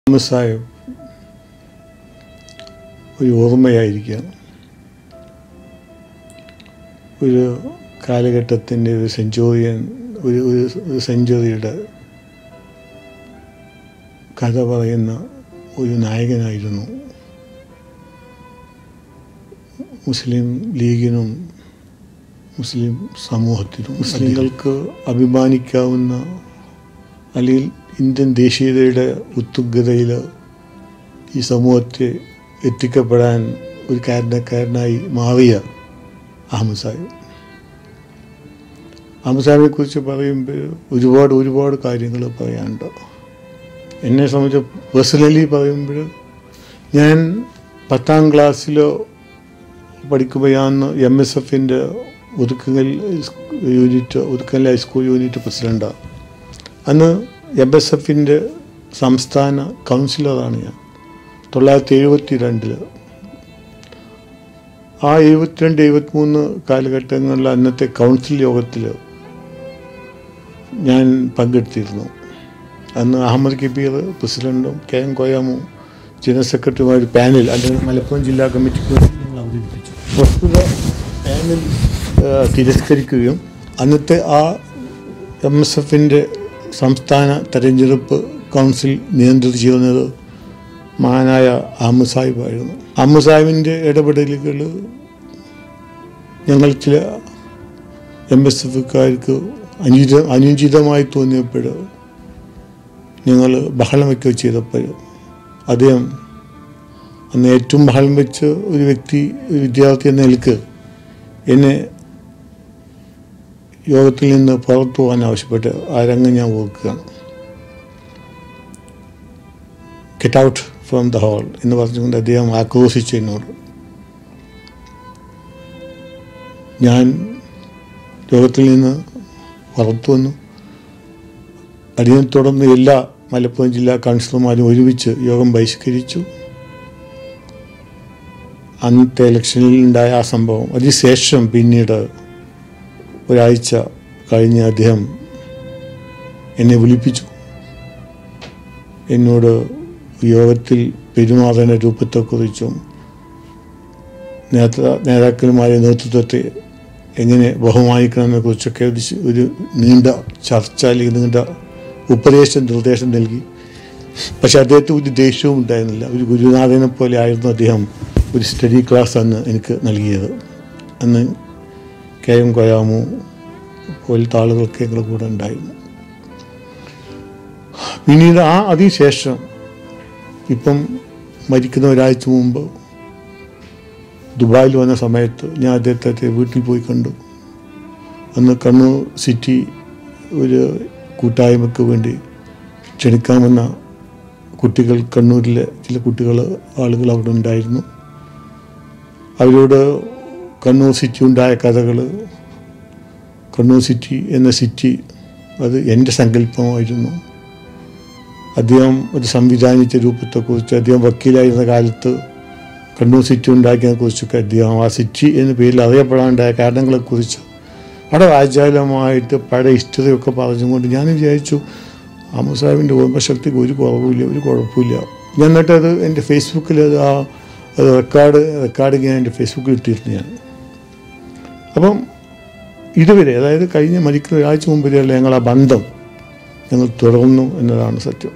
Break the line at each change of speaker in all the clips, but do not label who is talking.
സാഹിബ് ഒരു ഓർമ്മയായിരിക്കുകയാണ് ഒരു കാലഘട്ടത്തിൻ്റെ ഒരു സെഞ്ചുറിയൻ ഒരു ഒരു ഒരു സെഞ്ചുറിയുടെ കഥ പറയുന്ന ഒരു നായകനായിരുന്നു മുസ്ലിം ലീഗിനും മുസ്ലിം സമൂഹത്തിനും മുസ്ലിങ്ങൾക്ക് അഭിമാനിക്കാവുന്ന അല്ലെങ്കിൽ ഇന്ത്യൻ ദേശീയതയുടെ ഉത്തുംഗതയിൽ ഈ സമൂഹത്തെ എത്തിക്കപ്പെടാൻ ഒരു കാരണക്കാരനായി മാറിയ അഹമ്മദ് സാഹിബ് അഹമ്മദ് സാഹിബിനെ കുറിച്ച് പറയുമ്പോൾ ഒരുപാട് ഒരുപാട് കാര്യങ്ങൾ പറയാനുണ്ട് എന്നെ സംബന്ധിച്ച് പേഴ്സണലി പറയുമ്പോൾ ഞാൻ പത്താം ക്ലാസ്സിലോ പഠിക്കുമ്പോഴാണ് എം എസ് എഫിൻ്റെ ഒതുക്കൽ യൂണിറ്റ് ഒതുക്കൽ ഹൈസ്കൂൾ യൂണിറ്റ് പ്രസിഡൻ്റാണ് അന്ന് എം എസ് എഫിൻ്റെ സംസ്ഥാന കൗൺസിലറാണ് ഞാൻ തൊള്ളായിരത്തി എഴുപത്തി രണ്ടിൽ ആ എഴുപത്തിരണ്ട് എഴുപത്തിമൂന്ന് കാലഘട്ടങ്ങളിൽ അന്നത്തെ കൗൺസിൽ യോഗത്തിൽ ഞാൻ പങ്കെടുത്തിരുന്നു അന്ന് അഹമ്മദ് കബീർ പ്രസിഡൻറ്റും കെ എം കോയാമു ജനറൽ സെക്രട്ടറിയുമായ ഒരു പാനൽ അല്ലെങ്കിൽ മലപ്പുറം ജില്ലാ കമ്മിറ്റിക്ക് വേണ്ടി ഞങ്ങൾ അവതരിപ്പിച്ചു പ്രസ്തുത പാനൽ ആ, തിരസ്കരിക്കുകയും അന്നത്തെ ആ എം എസ് എഫിൻ്റെ സംസ്ഥാന തെരഞ്ഞെടുപ്പ് കൗൺസിൽ നിയന്ത്രിച്ചിരുന്നത് മഹാനായ അഹമ്മദ് സാഹിബായിരുന്നു അഹമ്മദ് സാഹിബിൻ്റെ ഇടപെടലുകൾ ഞങ്ങൾ ചില എം എസ് എഫുകാർക്ക് അനുചിത അനുചിതമായി തോന്നിയപ്പോൾ ഞങ്ങൾ ബഹളം വയ്ക്കുകയോ ചെയ്തപ്പോൾ അദ്ദേഹം അന്ന് ഏറ്റവും ബഹളം വെച്ച ഒരു വ്യക്തി ഒരു വിദ്യാർത്ഥി എന്ന നിലക്ക് എന്നെ യോഗത്തിൽ നിന്ന് പുറത്തു പോകാൻ ആവശ്യപ്പെട്ട് ആ രംഗം ഞാൻ ഓർക്കുകയാണ് get out from the hole എന്ന് പറഞ്ഞുകൊണ്ട് അദ്ദേഹം ആക്രോശിച്ചു എന്നോട് ഞാൻ യോഗത്തിൽ നിന്ന് പുറത്തു വന്നു അതിനെ തുടർന്ന് എല്ലാ മലപ്പുറം ജില്ലാ കൗൺസിലർമാരും ഒരുമിച്ച് യോഗം ബഹിഷ്കരിച്ചു അന്നത്തെ ഇലക്ഷനിൽ ഉണ്ടായ ആ സംഭവം അതിനുശേഷം പിന്നീട് ഒരാഴ്ച കഴിഞ്ഞ് അദ്ദേഹം എന്നെ വിളിപ്പിച്ചു എന്നോട് യോഗത്തിൽ പെരുമാറുന്ന രൂപത്തെക്കുറിച്ചും നേതാ നേതാക്കന്മാരെ നേതൃത്വത്തെ എങ്ങനെ ബഹുമാനിക്കണമെന്നെ കുറിച്ചൊക്കെ ഒരു ശ- ഒരു നീണ്ട ചർച്ച അല്ലെങ്കിൽ നീണ്ട ഉപദേശം നിർദ്ദേശം നൽകി പക്ഷെ അദ്ദേഹത്തിന് ഒരു ദേഷ്യവും ഉണ്ടായിരുന്നില്ല ഒരു ഗുരുനാഥനെ പോലെ ആയിരുന്നു അദ്ദേഹം ഒരു സ്റ്റഡി ക്ലാസ് അന്ന് എനിക്ക് നൽകിയത് അന്ന് കെ എം കൊയാമു പോലത്തെ ആളുകളൊക്കെ ഞങ്ങളുടെ കൂടെ ഉണ്ടായിരുന്നു പിന്നീട് ആ അതിനുശേഷം ഇപ്പം മരിക്കുന്ന ഒരാഴ്ച മുമ്പ് ദുബായിൽ വന്ന സമയത്ത് ഞാൻ അദ്ദേഹത്തെ വീട്ടിൽ പോയി കണ്ടു അന്ന് കണ്ണൂർ സിറ്റി ഒരു കൂട്ടായ്മയ്ക്ക് വേണ്ടി ക്ഷണിക്കാമെന്ന കുട്ടികൾ കണ്ണൂരിലെ ചില കുട്ടികൾ ആളുകൾ അവിടെ ഉണ്ടായിരുന്നു അവരോട് കണ്ണൂർ സിറ്റി ഉണ്ടായ കഥകൾ കണ്ണൂർ സിറ്റി എന്ന സിറ്റി അത് എൻ്റെ സങ്കല്പമായിരുന്നു അദ്ദേഹം ഒരു സംവിധാനിച്ച രൂപത്തെക്കുറിച്ച് അദ്ദേഹം വക്കീലായിരുന്ന കാലത്ത് കണ്ണൂർ സിറ്റി ഉണ്ടാക്കിയതിനെക്കുറിച്ചൊക്കെ അദ്ദേഹം ആ സിറ്റി എന്ന പേരിൽ അറിയപ്പെടാണ്ടായ കാരണങ്ങളെക്കുറിച്ച് അവിടെ വാചാലമായിട്ട് പഴയ ഹിസ്റ്ററിയൊക്കെ പറഞ്ഞുകൊണ്ട് ഞാൻ വിചാരിച്ചു അമ്മ സാഹിബിൻ്റെ ഓർമ്മശക്തിക്ക് ഒരു കുറവുമില്ല ഒരു കുഴപ്പമില്ല ഞാൻ എന്നിട്ട് അത് എൻ്റെ ഫേസ്ബുക്കിൽ അത് ആ അത് റെക്കോർഡ് റെക്കോർഡിങ് ഞാൻ എൻ്റെ ഫേസ്ബുക്കിൽ ഇട്ടിരുന്നു ഞാൻ അപ്പം ഇതുവരെ അതായത് കഴിഞ്ഞ മരിക്കുന്ന ഒരാഴ്ച മുമ്പ് വരെയുള്ള ഞങ്ങൾ ആ ബന്ധം ഞങ്ങൾ തുടർന്നു എന്നതാണ് സത്യം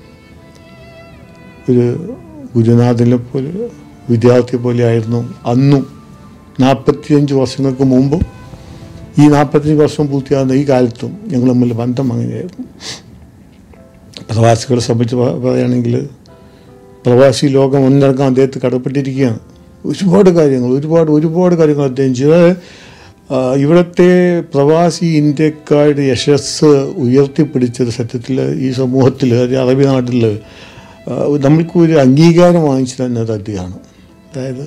ഒരു ഗുരുനാഥനെ പോലെ വിദ്യാർത്ഥി പോലെ ആയിരുന്നു അന്നും നാൽപ്പത്തിയഞ്ച് വർഷങ്ങൾക്ക് മുമ്പും ഈ നാൽപ്പത്തഞ്ച് വർഷം പൂർത്തിയാകുന്ന ഈ കാലത്തും ഞങ്ങൾ തമ്മിൽ ബന്ധം അങ്ങനെയായിരുന്നു പ്രവാസികളെ സംബന്ധിച്ച് പ- പറയുകയാണെങ്കിൽ പ്രവാസി ലോകം ഒന്നടക്കം അദ്ദേഹത്തെ കടപ്പെട്ടിരിക്കുകയാണ് ഒരുപാട് കാര്യങ്ങൾ ഒരുപാട് ഒരുപാട് കാര്യങ്ങൾ അദ്ദേഹം ചെയ്തു അതായത്, ആ, ഇവിടുത്തെ പ്രവാസി ഇന്ത്യക്കാരുടെ യശസ് ഉയർത്തിപ്പിടിച്ചത് സത്യത്തിൽ ഈ സമൂഹത്തിൽ അതായത് അറബി നാട്ടിൽ ആ, നമ്മൾക്ക് ഒരു അംഗീകാരം വാങ്ങിച്ചു തന്നത് അദ്ദേഹമാണ് അതായത്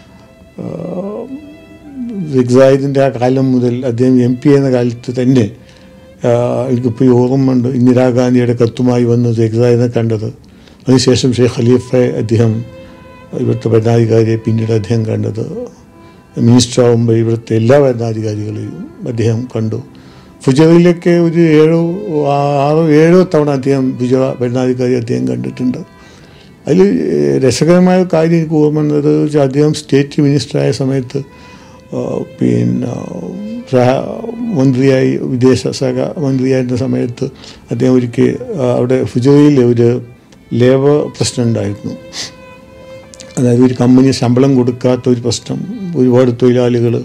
റിഗ്സായിദിൻ്റെ ആ കാലം മുതൽ അദ്ദേഹം എം പി എന്ന കാലത്ത് തന്നെ ആ, എനിക്കിപ്പോൾ ഈ ഓർമ്മയുണ്ട് ഇന്ദിരാഗാന്ധിയുടെ കത്തുമായി വന്ന് റിഗ്സായിദിനെ കണ്ടത് അതിനുശേഷം ഷെയ്ഖ് ഖലീഫയെ അദ്ദേഹം ഇവിടുത്തെ ഭരണാധികാരിയെ പിന്നീട് അദ്ദേഹം കണ്ടത് മിനിസ്റ്റർ ആകുമ്പോൾ ഇവിടുത്തെ എല്ലാ ഭരണാധികാരികളെയും അദ്ദേഹം കണ്ടു ഫുജറയിലൊക്കെ ഒരു ഏഴോ ആറോ ഏഴോ തവണ അദ്ദേഹം ഫുജറ ഭരണാധികാരി അദ്ദേഹം കണ്ടിട്ടുണ്ട് അതിൽ രസകരമായ കാര്യം എനിക്ക് ഓർമ്മ വന്നത് വെച്ചാൽ അദ്ദേഹം സ്റ്റേറ്റ് മിനിസ്റ്ററായ സമയത്ത് ആ, പിന്നെ സഹ മന്ത്രിയായി വിദേശ സഹ മന്ത്രിയായിരുന്ന സമയത്ത് അദ്ദേഹം ഒരിക്കൽ ആ, അവിടെ ഫുജോയിൽ ഒരു ലേബർ പ്രശ്നം ഉണ്ടായിരുന്നു അതായത് ഒരു കമ്പനി ശമ്പളം കൊടുക്കാത്ത ഒരു പ്രശ്നം ഒരുപാട് തൊഴിലാളികൾ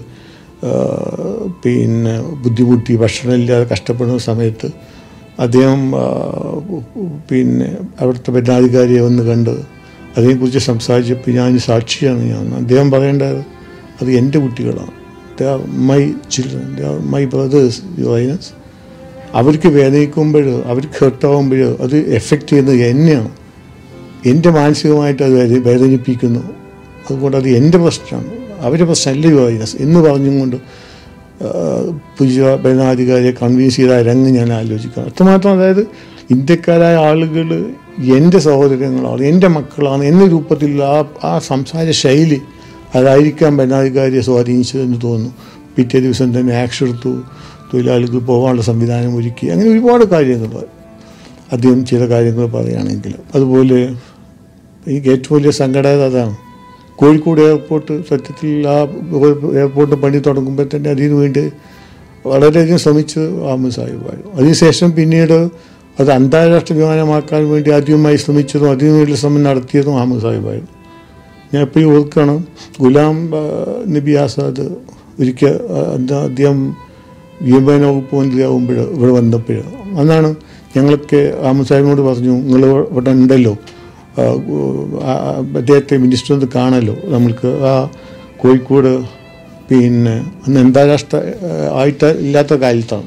പിന്നെ ബുദ്ധിമുട്ടി ഭക്ഷണമില്ലാതെ കഷ്ടപ്പെടുന്ന സമയത്ത് അദ്ദേഹം ആ, പിന്നെ അവിടുത്തെ ഭരണാധികാരിയെ വന്ന് കണ്ട് അതിനെക്കുറിച്ച് സംസാരിച്ചപ്പോൾ ഞാൻ സാക്ഷിയാണ് ഞാൻ അദ്ദേഹം പറയേണ്ടത് അത് എൻ്റെ കുട്ടികളാണ് they are my children they are my brothers യുവൈനസ് അവർക്ക് വേദനിക്കുമ്പോൾ അവർക്ക് ഹെർട്ടാവുമ്പോൾ അത് എഫക്റ്റ് ചെയ്യുന്നത് എന്നെയാണ് എൻ്റെ മാനസികമായിട്ട് അത് വേദ- വേദനിപ്പിക്കുന്നു അതുകൊണ്ട് അത് എൻ്റെ പ്രശ്നമാണ് അവരുടെ പ്രശ്നമല്ല യുവൈനസ് എന്ന് പറഞ്ഞും കൊണ്ട് പുതിയ ഭരണാധികാരിയെ കൺവിൻസ് ചെയ്ത രംഗ് ഞാൻ ആലോചിക്കണം അത്രമാത്രം അതായത് ഇന്ത്യക്കാരായ ആളുകൾ എൻ്റെ സഹോദരങ്ങളാണ് എൻ്റെ മക്കളാണ് എന്ന രൂപത്തിൽ ആ ആ സംസാര ശൈലി അതായിരിക്കാം ഭരണാധികാരിയെ സ്വാധീനിച്ചതെന്ന് തോന്നുന്നു പിറ്റേ ദിവസം തന്നെ ആക്ഷൻ എടുത്തു തൊഴിലാളികൾ പോകാനുള്ള സംവിധാനം ഒരുക്കി അങ്ങനെ ഒരുപാട് കാര്യങ്ങൾ അദ്ദേഹം ചില കാര്യങ്ങൾ പറയുകയാണെങ്കിൽ അതുപോലെ എനിക്ക് ഏറ്റവും വലിയ സങ്കടം അതാണ് കോഴിക്കോട് എയർപോർട്ട് സത്യത്തിൽ ആ എയർപോർട്ട് പണി തുടങ്ങുമ്പോൾ തന്നെ അതിനു വേണ്ടി വളരെയധികം ശ്രമിച്ച് അഹമ്മദ് സാഹിബായിരുന്നു അതിനുശേഷം പിന്നീട് അത് അന്താരാഷ്ട്ര വിമാനമാക്കാൻ വേണ്ടി ആദ്യമായി ശ്രമിച്ചതും അതിനു വേണ്ടി ശ്രമം നടത്തിയതും അഹമ്മദ് സാഹിബായിരുന്നു ഞാൻ എപ്പോഴും ഓർക്കണം ഗുലാം ആ, നബി ആസാദ് ഒരിക്കൽ ആ, എന്താ അദ്ദേഹം വിമാന വകുപ്പ് മന്ത്രിയാകുമ്പോൾ ഇവിടെ വന്നപ്പോൾ അന്നാണ് ഞങ്ങളൊക്കെ അഹമ്മദ് സാഹിബിനോട് പറഞ്ഞു നിങ്ങൾ ഇവിടെ ഉണ്ടല്ലോ ആ, ആ, അദ്ദേഹത്തെ മിനിസ്റ്റർ ഒന്ന് കാണല്ലോ നമ്മൾക്ക് ആ കോഴിക്കോട് പിന്നെ അന്ന് അന്താരാഷ്ട്ര ആ, ആയിട്ട് ഇല്ലാത്ത കാലത്താണ്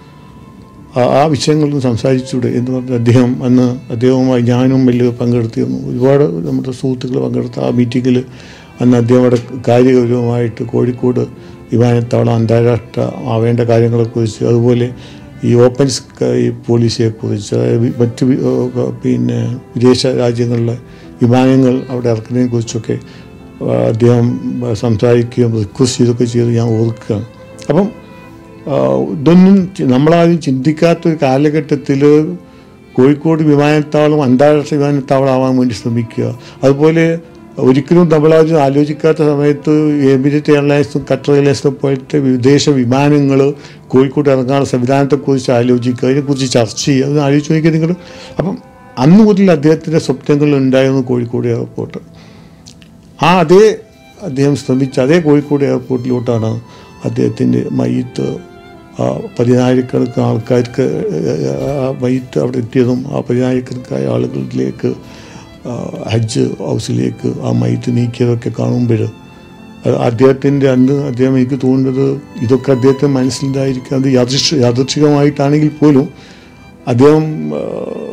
ആ ആ വിഷയങ്ങളൊന്നും സംസാരിച്ചൂടെ എന്ന് പറഞ്ഞ് അദ്ദേഹം അന്ന് അദ്ദേഹവുമായി ഞാനും വലിയ പങ്കെടുത്തിരുന്നു ഒരുപാട് നമ്മുടെ സുഹൃത്തുക്കൾ പങ്കെടുത്ത ആ മീറ്റിങ്ങിൽ അന്ന് അദ്ദേഹം അവിടെ കാര്യഗൗരവമായിട്ട് കോഴിക്കോട് വിമാനത്താവളം അന്താരാഷ്ട്ര ആവേണ്ട കാര്യങ്ങളെക്കുറിച്ച് അതുപോലെ ഈ ഓപ്പൺ സ്കൈ പോളിസിയെക്കുറിച്ച് അതായത് മറ്റ് വി- ഏഹ് പിന്നെ വിദേശ രാജ്യങ്ങളിലെ വിമാനങ്ങൾ അവിടെ ഇറക്കുന്നതിനെ കുറിച്ചൊക്കെ ആ, അദ്ദേഹം സംസാരിക്കുകയും റിക്വസ്റ്റ് ചെയ്തൊക്കെ ചെയ്ത് ഞാൻ ഓർക്കുകയാണ് അപ്പം ആ, ഇതൊന്നും ചി- നമ്മളാരും ചിന്തിക്കാത്ത ഒരു കാലഘട്ടത്തിൽ കോഴിക്കോട് വിമാനത്താവളം അന്താരാഷ്ട്ര വിമാനത്താവളം ആവാൻ വേണ്ടി ശ്രമിക്കുക അതുപോലെ ഒരിക്കലും നമ്മളാരും ആലോചിക്കാത്ത സമയത്ത് എമിറേറ്റ് എയർലൈൻസും ഖത്തർ എയർലൈൻസും പോലത്തെ വിദേശ വിമാനങ്ങൾ കോഴിക്കോട് ഇറങ്ങാനുള്ള സംവിധാനത്തെക്കുറിച്ച് ആലോചിക്കുക അതിനെക്കുറിച്ച് ചർച്ച ചെയ്യുക അത് ആലോചിച്ച് നോക്കിയാൽ നിങ്ങൾ അപ്പം അന്ന് മുതൽ അദ്ദേഹത്തിൻ്റെ സ്വപ്നങ്ങൾ ഉണ്ടായിരുന്നു കോഴിക്കോട് എയർപോർട്ട് ആ അതേ അദ്ദേഹം ശ്രമിച്ച അതേ കോഴിക്കോട് എയർപോർട്ടിലോട്ടാണ് അദ്ദേഹത്തിൻ്റെ മയ്യത്ത് ആ പതിനായിരക്കണക്കിന് ആൾക്കാർക്ക് ആ മയ്യത്ത് അവിടെ എത്തിയതും ആ പതിനായിരക്കണക്കായ ആളുകളിലേക്ക് ആ, ഹജ്ജ് ഹൗസിലേക്ക് ആ മയ്യത്ത് നീക്കിയതൊക്കെ കാണുമ്പോൾ അദ്ദേഹത്തിൻ്റെ അന്ന് അദ്ദേഹം എനിക്ക് തോന്നുന്നത് ഇതൊക്കെ അദ്ദേഹത്തെ മനസ്സിലുണ്ടായിരിക്കും അത് യാദൃശ് യാദൃച്ഛികമായിട്ടാണെങ്കിൽ പോലും അദ്ദേഹം ആ,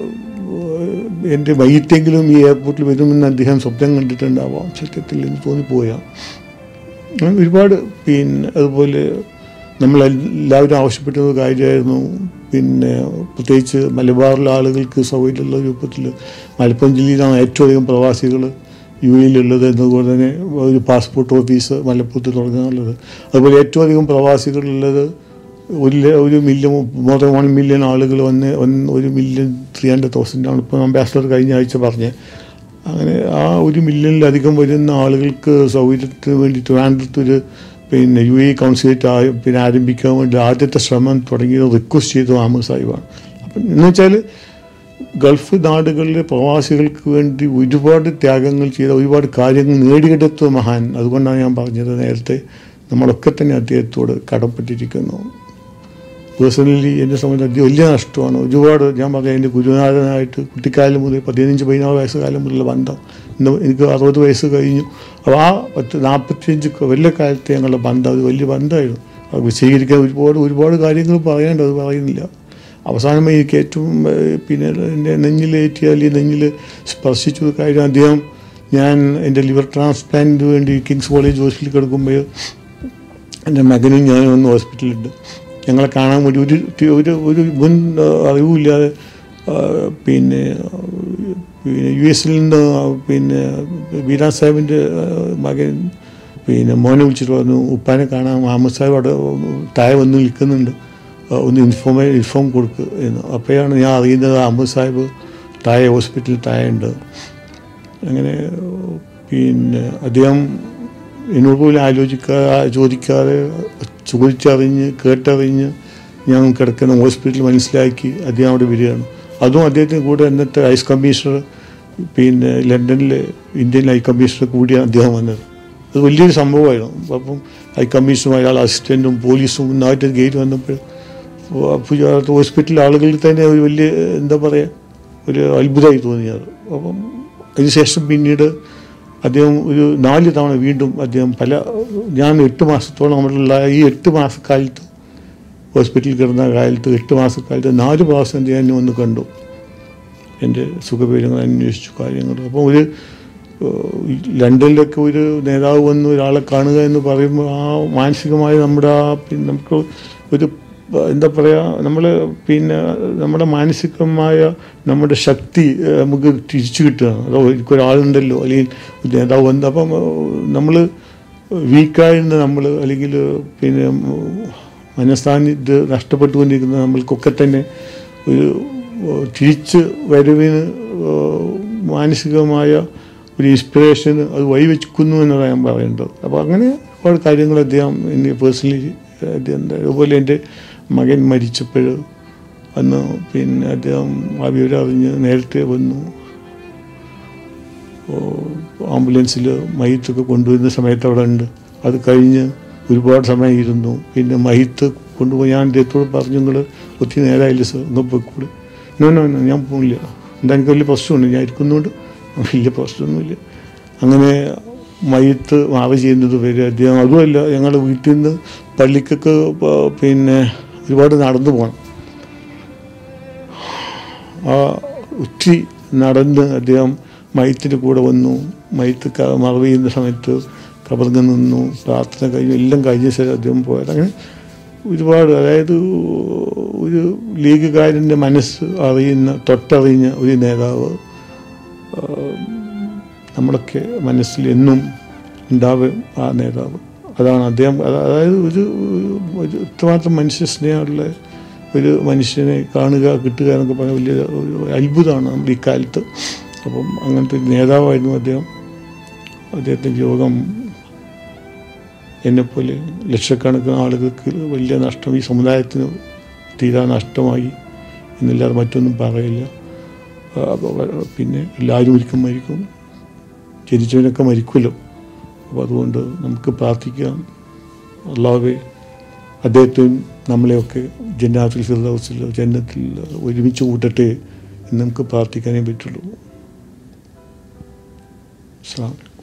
എൻ്റെ വൈകിട്ടെങ്കിലും ഈ എയർപോർട്ടിൽ വരുമെന്ന് അദ്ദേഹം സ്വപ്നം കണ്ടിട്ടുണ്ടാവാം സത്യത്തിൽ എന്ന് തോന്നിപ്പോയാൽ അങ്ങനെ ഒരുപാട് പിന്നെ അതുപോലെ നമ്മളെല്ലാവരും ആവശ്യപ്പെട്ട ഒരു കാര്യമായിരുന്നു പിന്നെ പ്രത്യേകിച്ച് മലബാറിലെ ആളുകൾക്ക് സൗകര്യമുള്ള രൂപത്തിൽ മലപ്പുറം ജില്ലയിലാണ് ഏറ്റവും അധികം പ്രവാസികൾ യു എയിലുള്ളത് എന്നതുപോലെ തന്നെ ഒരു പാസ്പോർട്ട് ഓഫീസ് മലപ്പുറത്ത് തുടങ്ങാനുള്ളത് അതുപോലെ ഏറ്റവും അധികം പ്രവാസികളുള്ളത് ഒരു ല- ഒരു million more than one million ആളുകൾ വന്ന് വന്ന് ഒരു മില്യൺ ത്രീ ഹൺഡ്രഡ് തൗസൻഡാണ് ഇപ്പോൾ അംബാസഡർ കഴിഞ്ഞ ആഴ്ച പറഞ്ഞത് അങ്ങനെ ആ ഒരു മില്യണിലധികം വരുന്ന ആളുകൾക്ക് സൗകര്യത്തിന് വേണ്ടി ട്രിവാൻഡ്രത്ത് ഒരു പിന്നെ യു എ കൗൺസിലേറ്റ് ആ പിന്നെ ആരംഭിക്കാൻ വേണ്ടി ആദ്യത്തെ ശ്രമം തുടങ്ങിയത് റിക്വസ്റ്റ് ചെയ്തു അഹമ്മദ് സാഹിബാണ് അപ്പം എന്ന് വെച്ചാൽ ഗൾഫ് നാടുകളിലെ പ്രവാസികൾക്ക് വേണ്ടി ഒരുപാട് ത്യാഗങ്ങൾ ചെയ്ത ഒരുപാട് കാര്യങ്ങൾ നേടിയെടുത്ത മഹാൻ അതുകൊണ്ടാണ് ഞാൻ പറഞ്ഞത് നേരത്തെ നമ്മളൊക്കെ തന്നെ അദ്ദേഹത്തോട് കടപ്പെട്ടിരിക്കുന്നു പേഴ്സണലി എന്നെ സംബന്ധിച്ച് അത് വലിയ നഷ്ടമാണ് ഒരുപാട് ഞാൻ പറഞ്ഞ എൻ്റെ ഗുരുനാഥനായിട്ട് കുട്ടിക്കാലം മുതൽ പതിനഞ്ച് പതിനാറ് വയസ്സ് കാലം മുതലുള്ള ബന്ധം ഇന്ന് എനിക്ക് അറുപത് വയസ്സ് കഴിഞ്ഞു അപ്പോൾ ആ പത്ത് നാൽപ്പത്തിയഞ്ച് വലിയ കാലത്തെ ഞങ്ങളുടെ ബന്ധം അത് വലിയ ബന്ധമായിരുന്നു അത് വിശദീകരിക്കാൻ ഒരുപാട് ഒരുപാട് കാര്യങ്ങൾ പറയേണ്ടത് അത് പറയുന്നില്ല അവസാനമായി എനിക്ക് ഏറ്റവും ഏഹ്, പിന്നെ എൻ്റെ നെഞ്ഞിലേറ്റിയ അല്ലെങ്കിൽ നെഞ്ഞിൽ സ്പർശിച്ച ഒരു കാര്യം അദ്ദേഹം ഞാൻ എൻ്റെ ലിവർ ട്രാൻസ്പ്ലാന്റിന് വേണ്ടി കിങ്സ് കോളേജ് ഹോസ്പിറ്റലിൽ കിടക്കുമ്പോൾ എൻ്റെ മകനും ഞാനും ഒന്ന് ഹോസ്പിറ്റലുണ്ട് ഞങ്ങളെ കാണാൻ വേണ്ടി ഒരു ഒരു ഒരു മുൻ ആ, അറിവുമില്ലാതെ ആ, പിന്നെ ആ, പിന്നെ യു എസിൽ നിന്ന് ആ, പിന്നെ വീരാ സാഹിബിൻ്റെ ആ, മകൻ പിന്നെ മോനെ വിളിച്ചിട്ട് പറഞ്ഞു ഉപ്പാനെ കാണാൻ മുഹമ്മദ് സാഹിബ് അവിടെ താഴെ വന്ന് നിൽക്കുന്നുണ്ട് ആ, ഒന്ന് ഇൻഫോമേ ഇൻഫോം കൊടുക്കുക എന്ന് അപ്പോഴാണ് ഞാൻ അറിയുന്നത് അഹമ്മദ് സാഹിബ് താഴെ ഹോസ്പിറ്റലിൽ താഴെ ഉണ്ട് അങ്ങനെ പിന്നെ അദ്ദേഹം എന്നോട് പോലും ആലോചിക്കാതെ ചോദിക്കാതെ ചോദിച്ചറിഞ്ഞ് കേട്ടറിഞ്ഞ് ഞാൻ കിടക്കുന്ന ഹോസ്പിറ്റൽ മനസ്സിലാക്കി അദ്ദേഹം അവിടെ വരികയാണ് അതും അദ്ദേഹത്തിന് കൂടെ അന്നത്തെ ഹൈസ് കമ്മീഷണർ പിന്നെ ലണ്ടനിലെ ഇന്ത്യൻ ഹൈ കമ്മീഷണർ കൂടിയാണ് അദ്ദേഹം വന്നത് അത് വലിയൊരു സംഭവമായിരുന്നു അപ്പം ഹൈ കമ്മീഷണറും അയാൾ അസിസ്റ്റൻറ്റും പോലീസും ഒന്നായിട്ട് ഗേറ്റ് വന്നപ്പോൾ അപ്പോൾ ഹോസ്പിറ്റലിലെ ആളുകളിൽ തന്നെ ഒരു വലിയ എന്താ പറയുക ഒരു അത്ഭുതമായി തോന്നിയത് അപ്പം അതിനുശേഷം പിന്നീട് അദ്ദേഹം ഒരു നാല് തവണ വീണ്ടും അദ്ദേഹം പല ഞാൻ എട്ട് മാസത്തോളം നമ്മളുള്ള ഈ എട്ട് മാസക്കാലത്ത് ഹോസ്പിറ്റലിൽ കിടന്ന കാലത്ത് എട്ട് മാസക്കാലത്ത് നാല് പ്രാവശ്യം അദ്ദേഹം എന്നെ വന്ന് കണ്ടു എൻ്റെ സുഖവിവരങ്ങൾ അന്വേഷിച്ചു കാര്യങ്ങൾ അപ്പോൾ ഒരു ഏഹ്, ഈ ലണ്ടനിലൊക്കെ ഒരു നേതാവ് വന്ന് ഒരാളെ കാണുക എന്ന് പറയുമ്പോൾ ആ മാനസികമായി നമ്മുടെ ആ പിന്നെ നമുക്ക് ഒരു പ- എന്താ പറയുക നമ്മൾ പിന്നെ നമ്മുടെ മാനസികമായ നമ്മുടെ ശക്തി ഏഹ്, നമുക്ക് തിരിച്ചു കിട്ടുകയാണ് അതോ എനിക്കൊരാളുണ്ടല്ലോ അല്ലെങ്കിൽ ഒരു നേതാവ് വന്ന് അപ്പം നമ്മൾ വീക്കായിരുന്ന നമ്മൾ അല്ലെങ്കിൽ പിന്നെ മനസ്ഥാനിത് നഷ്ടപ്പെട്ടുകൊണ്ടിരിക്കുന്ന നമ്മൾക്കൊക്കെ തന്നെ ഒരു ഏഹ്, തിരിച്ച് വരവിന് ഏഹ്, മാനസികമായ ഒരു ഇൻസ്പിറേഷന് അത് വഴിവെക്കുന്നു എന്നതാണ് ഞാൻ പറയേണ്ടത് അപ്പോൾ അങ്ങനെ ഒരുപാട് കാര്യങ്ങൾ അദ്ദേഹം എന്നെ പേഴ്സണലി അദ്ദേഹം അതുപോലെ എൻ്റെ മകൻ മരിച്ചപ്പോൾ അന്ന് പിന്നെ അദ്ദേഹം ആ വിവരം അറിഞ്ഞ് നേരത്തെ വന്നു ആംബുലൻസിൽ മയ്യത്തൊക്കെ കൊണ്ടുവരുന്ന സമയത്ത് അവിടെ ഉണ്ട് അത് കഴിഞ്ഞ് ഒരുപാട് സമയം ഇരുന്നു പിന്നെ മയ്യത്ത് കൊണ്ടുപോയി ഞാൻ അദ്ദേഹത്തോട് പറഞ്ഞു നിങ്ങൾ ഒത്തിരി നേരമായില്ല സർ നിങ്ങൾ പോയിക്കൂടെ നോ നോ നോ ഞാൻ പോകില്ല എന്താ എനിക്ക് വലിയ പ്രശ്നമുണ്ട് ഞാൻ ഇരിക്കുന്നുണ്ട് വലിയ പ്രശ്നമൊന്നുമില്ല അങ്ങനെ മയ്യത്ത് മാറി ചെയ്യുന്നത് വരെ അദ്ദേഹം അതുമല്ല ഞങ്ങളുടെ വീട്ടിൽ നിന്ന് പള്ളിക്കൊക്കെ പ- പിന്നെ ഒരുപാട് നടന്നു പോകണം ആ ഒത്തിരി നടന്ന് അദ്ദേഹം മയത്തിൻ്റെ കൂടെ വന്നു മയത്ത് ക- മറവ് ചെയ്യുന്ന സമയത്ത് കബർന്ന് നിന്നു പ്രാർത്ഥന കഴിഞ്ഞു എല്ലാം കഴിഞ്ഞ ശേഷം അദ്ദേഹം പോയത് അങ്ങനെ ഒരുപാട് അതായത് ഒരു ലീഗുകാരൻ്റെ മനസ്സ് അറിയുന്ന തൊട്ടറിഞ്ഞ ഒരു നേതാവ് ആ, നമ്മളൊക്കെ മനസ്സിൽ എന്നും ഉണ്ടാവും ആ നേതാവ് അതാണ് അദ്ദേഹം അത- അതായത് ഒരു ഒരു ഇത്രമാത്രം മനുഷ്യ സ്നേഹമുള്ള ഒരു മനുഷ്യനെ കാണുക കിട്ടുക എന്നൊക്കെ പറഞ്ഞ വലിയ ഒരു അത്ഭുതമാണ് നമ്മുടെ ഇക്കാലത്ത് അപ്പം അങ്ങനത്തെ ഒരു നേതാവായിരുന്നു അദ്ദേഹം അദ്ദേഹത്തിൻ്റെ യോഗം എന്നെപ്പോലെ ലക്ഷക്കണക്കിന് ആളുകൾക്ക് വലിയ നഷ്ടം ഈ സമുദായത്തിന് തീരാ നഷ്ടമായി എന്നല്ലാതെ മറ്റൊന്നും പറയില്ല ആ, അപ്പൊ പിന്നെ എല്ലാവരും ഒരിക്കലും മരിക്കും ജനിച്ചവനൊക്കെ മരിക്കുമല്ലോ അപ്പോൾ അതുകൊണ്ട് നമുക്ക് പ്രാർത്ഥിക്കാം അള്ളാഹെ അദ്ദേഹത്തെയും നമ്മളെയൊക്കെ ജന്നാത്തിൽ ഫിർദൗസിൽ ജന്നത്തിൽ ഒരുമിച്ച് കൂട്ടട്ടെ എന്ന് നമുക്ക് പ്രാർത്ഥിക്കാനേ പറ്റുള്ളൂ അസ്സലാമു അലൈക്കും